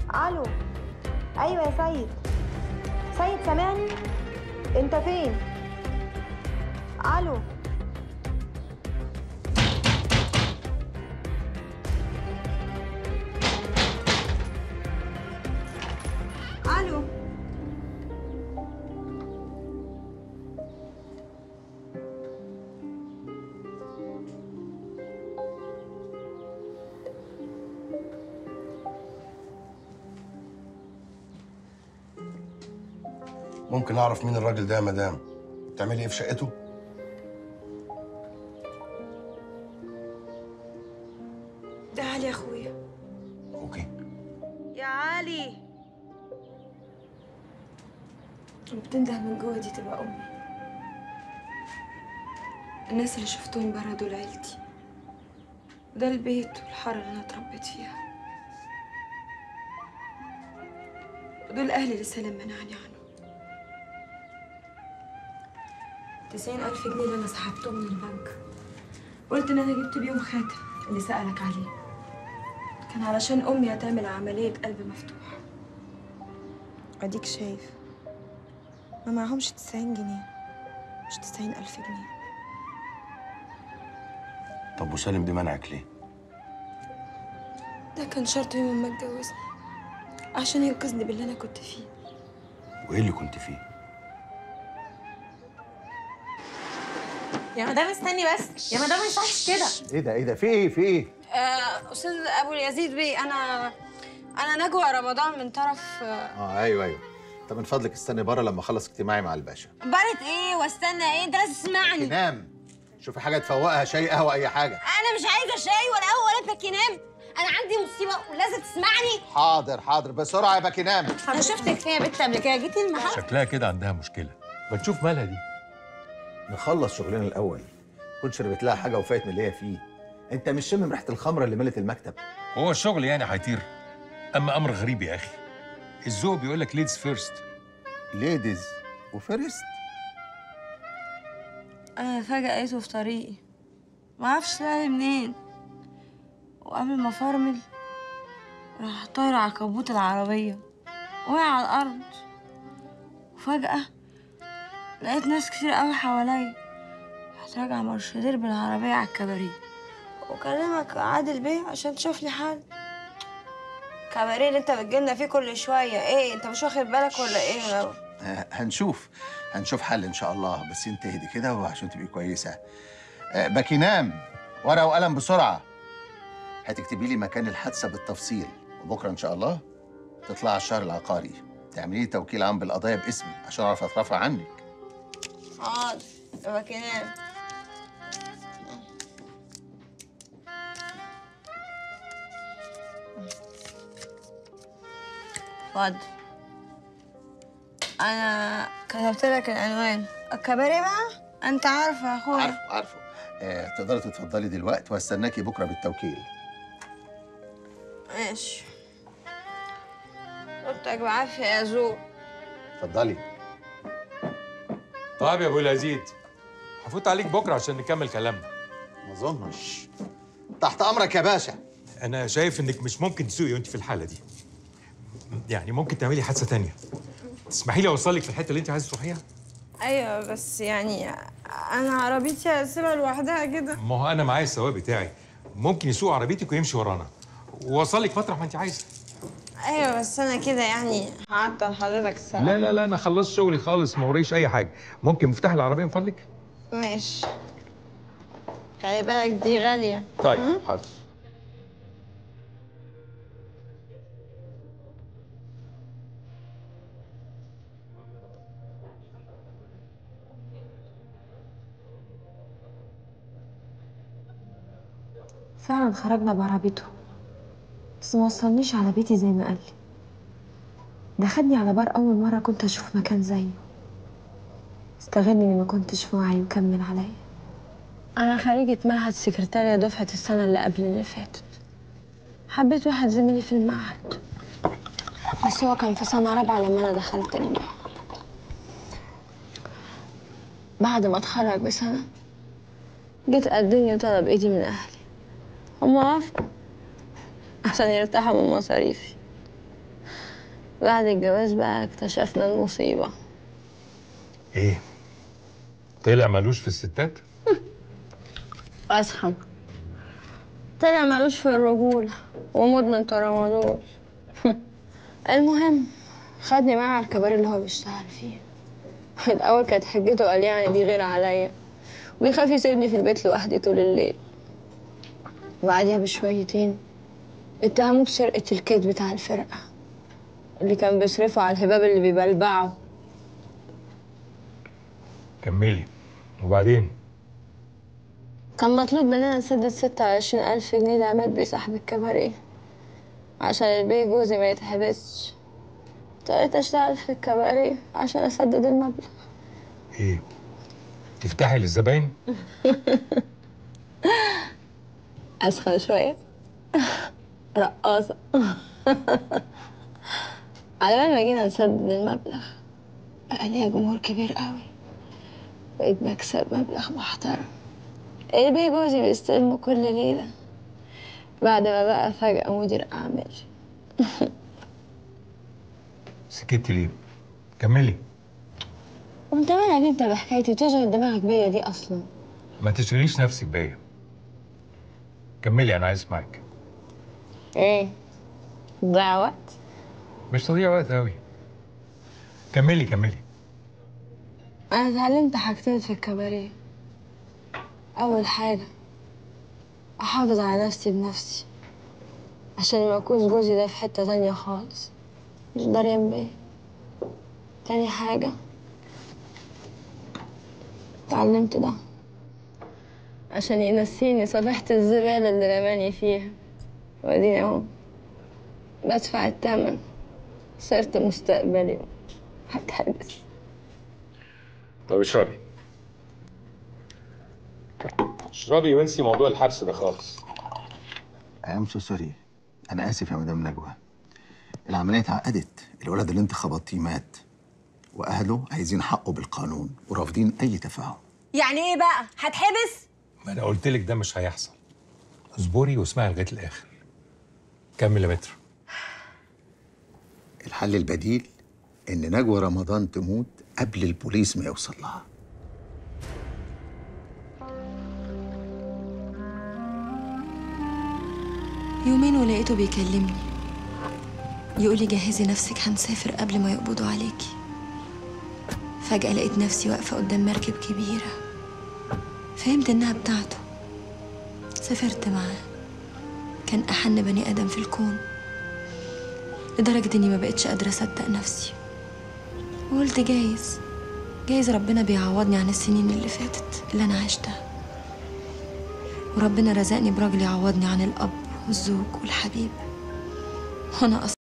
الو ايوه يا سيد سيد سامعني انت فين الو الو ممكن اعرف مين الراجل ده يا مدام بتعملي ايه في شقته تعال يا اخويا اوكي يا علي بتنده من جوه دي تبقى امي الناس اللي شفتهم برا دول عيلتي ده البيت والحارة اللي انا اتربيت فيها ودول اهلي اللي سالم منعني عنه تسعين ألف جنيه اللي أنا سحبتهم من البنك قلت إن أنا جبت بيهم خاتم اللي سألك عليه كان علشان أمي هتعمل عملية قلب مفتوح أديك شايف ما معهمش تسعين جنيه مش تسعين ألف جنيه طب وسالم دي منعك ليه ده كان شرط يوم ما اتجوزني عشان ينقذني باللي أنا كنت فيه وايه اللي كنت فيه يا مدام استني بس يا مدام ما يصحش كده ايه ده ايه ده في ايه في ايه آه، أستاذ أبو اليزيد بيه أنا أنا نجوى رمضان من طرف آه، اه ايوه ايوه طب من فضلك استني بره لما اخلص اجتماعي مع الباشا بارت ايه واستنى ايه انت لازم تسمعني نام شوفي حاجه تفوقها شاي قهوه اي حاجه انا مش عايزه شاي ولا قهوه ولا باكينام انا عندي مصيبه ولازم تسمعني حاضر حاضر بسرعه يا باكي نام انا شفتك فيها يا بنت قبل كده جيتي المحل شكلها كده عندها مشكلة ما تشوف مالها دي نخلص شغلنا الاول كنت شربت لها حاجه وفايت من اللي هي فيه انت مش شامم ريحه الخمره اللي ملت المكتب هو الشغل يعني هيطير اما امر غريب يا اخي الذوق بيقول لك ليدز فيرست ليديز وفيرست أنا فجأة لقيته في طريقي معرفش طلع منين وقبل ما فرمل راح طاير على كبوت العربية وقع على الأرض وفجأة لقيت ناس كتير قوي حواليا رحت راجعة مرشدير بالعربية على الكباريه وكلمك عادل بيه عشان تشوف لي حل كباريه اللي انت بتجيلنا فيه كل شوية ايه انت مش واخد بالك ولا ايه يا آه، هنشوف هنشوف حل ان شاء الله بس انت اهدي كده وعشان تبقي كويسه آه، باكي نام ورقه وقلم بسرعه هتكتبي لي مكان الحادثه بالتفصيل وبكره ان شاء الله تطلع على الشهر العقاري تعملي لي توكيل عام بالقضايا باسمي عشان اعرف اترافع عنك حاضر يبقى كده اتفضل انا كتبت لك العنوان الكباريه بقى انت عارف يا اخويا عارفه عارفه آه، تقدري تتفضلي دلوقتي واستناكي بكره بالتوكيل ماشي قلتك بعافيه يا زو اتفضلي طيب يا ابو العزيز هفوت عليك بكره عشان نكمل كلامنا ما اظنش تحت امرك يا باشا انا شايف انك مش ممكن تسوقي وانت في الحاله دي يعني ممكن تعملي حادثه تانية تسمحي لي اوصلك في الحته اللي انت عايزه تروحيها ايوه بس يعني انا عربيتي هسيبها لوحدها كده ما هو انا معايا السواق بتاعي ممكن يسوق عربيتك ويمشي ورانا ووصلك مطرح ما انت عايزه ايوه بس انا كده يعني هعطل حضرتك ساعه لا لا لا انا خلصت شغلي خالص ما وريش اي حاجه ممكن مفتاح العربيه من فضلك ماشي خلي بالك دي غاليه طيب حاضر فعلا خرجنا بعربيته بس ما وصلنيش على بيتي زي ما قال لي ده خدني على بار أول مرة كنت أشوف مكان زيه استغلني إني ما كنتش في وعي وكمل عليا أنا خريجة معهد سكرتارية دفعة السنة اللي قبل اللي فاتت حبيت واحد زميلي في المعهد بس هو كان في سنة رابعة لما أنا دخلت المعهد بعد ما اتخرج بسنة جيت قدمني وطلب إيدي من أهلي هما وافقوا عشان يرتاحوا من مصاريفي بعد الجواز بقى اكتشفنا المصيبة ايه طلع ملوش في الستات أسخن طلع ملوش في الرجولة ومدمن ترامادول المهم خدني معاه على الكباري اللي هو بيشتغل فيه الأول كانت حجته قال يعني بيغير عليا وبيخاف يسيبني في البيت لوحدي طول الليل وبعديها بشويتين اتهموه بسرقة الكيد بتاع الفرقة اللي كان بيصرفه على الهباب اللي بيبلبعه كملي وبعدين كان مطلوب مننا نسدد ستة وعشرين ألف جنيه لعماد بيه صاحب الكباريه عشان البيه جوزي ما يتحبسش اضطريت أشتغل في الكباريه عشان أسدد المبلغ ايه تفتحي للزباين أسخن شوية رقاصة على بال ما جينا نسدد المبلغ بقى ليا جمهور كبير قوي بقيت بكسب مبلغ محترم البيه جوزي بيستلمه كل ليلة بعد ما بقى فجأة مدير أعمال سكتي ليه كملي وانت مالك انت بحكايتي تشغل دماغك بيا دي أصلا ما تشغليش نفسك بيا كملي انا عايز اسمعك ايه تضيع وقت مش تضيع وقت قوي كملي كملي أنا اتعلمت حاجتين في الكباريه أول حاجة أحافظ على نفسي بنفسي عشان ما يكونش جوزي ده في حتة تانية خالص مش داريان بيه تاني حاجة اتعلمت ده عشان ينسيني صفيحة الزبالة اللي رماني فيها واديني اهو بدفع التمن خسرت مستقبلي هتحبس طب اشربي اشربي وانسي موضوع الحبس ده خالص ام سو سوري انا اسف يا مدام نجوى العمليه اتعقدت الولد اللي انت خبطتيه مات واهله عايزين حقه بالقانون ورافضين اي تفاهم يعني ايه بقى هتحبس ما انا قلت لك ده مش هيحصل اصبري واسمعي لغايه الاخر كمل يا متر الحل البديل ان نجوى رمضان تموت قبل البوليس ما يوصل لها يومين ولقيته بيكلمني يقولي جهزي نفسك هنسافر قبل ما يقبضوا عليكي فجأة لقيت نفسي واقفة قدام مركب كبيرة فهمت إنها بتاعته سافرت معاه كان أحن بني آدم في الكون لدرجة إني ما بقتش قادرة أصدق نفسي وقلت جايز جايز ربنا بيعوضني عن السنين اللي فاتت اللي أنا عشتها وربنا رزقني براجل يعوضني عن الأب والزوج والحبيب وأنا أصلا